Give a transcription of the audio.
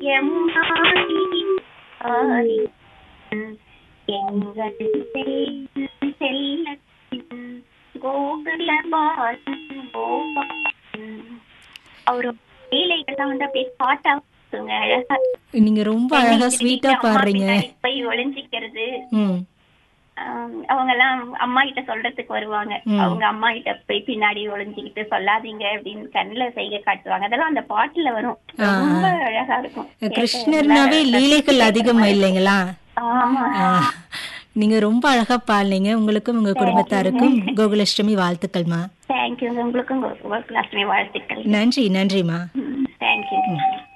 யமுனாதி ஆதி எங்கள் செல்ல கோகுல பாலன் கோபாலன் அவரோட லீலைகள்லாம் வந்து அப்படியே பாட்டா இருக்குங்க அழகா நீங்க ரொம்ப அழகா ஸ்வீட்டா அம்மா பாடுறீங்க பின்னாடி போய் ஒளிஞ்சிக்கிறது ம் ஆம், அவங்க எல்லாம் அம்மா கிட்ட சொல்றதுக்கு வருவாங்க ம். அவங்க அம்மா கிட்ட போய் பின்னாடி ஒளிஞ்சுக்கிட்டு சொல்லாதீங்க அப்படின்னு கண்ணுல செய்கை காட்டுவாங்க அதெல்லாம் அந்த பாட்டுல வரும் ஆ, ஆ. ரொம்ப அழகா இருக்கும் கிருஷ்ணர்னாவே லீலைகள் அதிகம் இல்லைங்களா ஆமா ஆ, நீங்க ரொம்ப அழகா பாடுனீங்க உங்களுக்கும் உங்க குடும்பத்தாருக்கும் கோகுலாஷ்டமி வாழ்த்துக்கள்மா தேங்க்யூ உங்களுக்கும் கோகுலாஷ்டமி வாழ்த்துக்கள் நன்றி நன்றிமா தேங்க்யூ